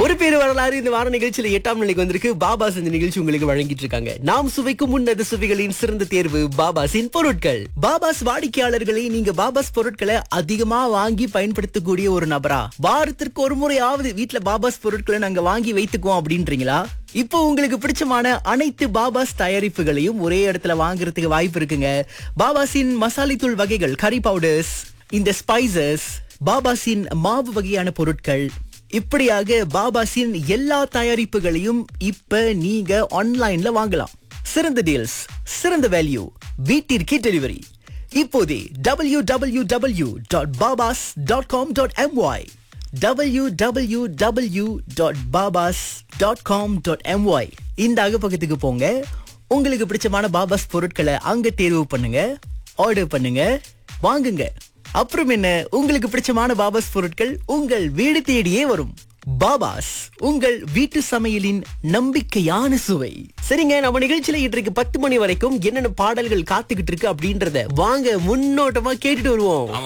ஒரு பேர் வரலாறு இந்த வார நிகழ்ச்சியில எட்டாம் நிலைக்கு வந்திருக்கு பாபாஸ் இந்த நிகழ்ச்சி உங்களுக்கு வழங்கிட்டு இருக்காங்க நாம் சுவைக்கும் உன்னத சுவைகளின் சிறந்த தேர்வு பாபாஸின் பொருட்கள் பாபாஸ் வாடிக்கையாளர்களை நீங்க பாபாஸ் பொருட்களை அதிகமா வாங்கி பயன்படுத்தக்கூடிய ஒரு நபரா வாரத்திற்கு ஒரு முறையாவது வீட்ல பாபாஸ் பொருட்களை நாங்க வாங்கி வைத்துக்குவோம் அப்படின்றீங்களா இப்போ உங்களுக்கு பிடிச்சமான அனைத்து பாபாஸ் தயாரிப்புகளையும் ஒரே இடத்துல வாங்குறதுக்கு வாய்ப்பு இருக்குங்க பாபாஸின் மசாலி தூள் வகைகள் கறி பவுடர்ஸ் இந்த ஸ்பைசஸ் பாபாஸின் மாவு வகையான பொருட்கள் இப்படியாக பாபாஸின் எல்லா தயாரிப்புகளையும் இப்ப நீங்க ஆன்லைன்ல வாங்கலாம் சிறந்த டீல்ஸ் சிறந்த வேல்யூ வீட்டிற்கே டெலிவரி இப்போதே W W W dot Babas dot com dot MY W W W dot Babas dot com dot MY இந்த அகப்பக்கத்துக்கு போங்க உங்களுக்கு பிடிச்சமான பாபாஸ் பொருட்களை அங்க தேர்வு பண்ணுங்க ஆர்டர் பண்ணுங்க வாங்குங்க அப்புறம் என்ன உங்களுக்கு பிடிச்சமான பாபாஸ் பொருட்கள் உங்கள் வீடு தேடியே வரும் பாபாஸ் உங்கள் வீட்டு சமையலின் நம்பிக்கையான சுவை சரிங்க நம்ம நிகழ்ச்சியில இன்றைக்கு பத்து மணி வரைக்கும் என்னென்ன பாடல்கள் காத்துக்கிட்டு இருக்கு அப்படின்றத வாங்க முன்னோட்டமா கேட்டுட்டு வருவோம்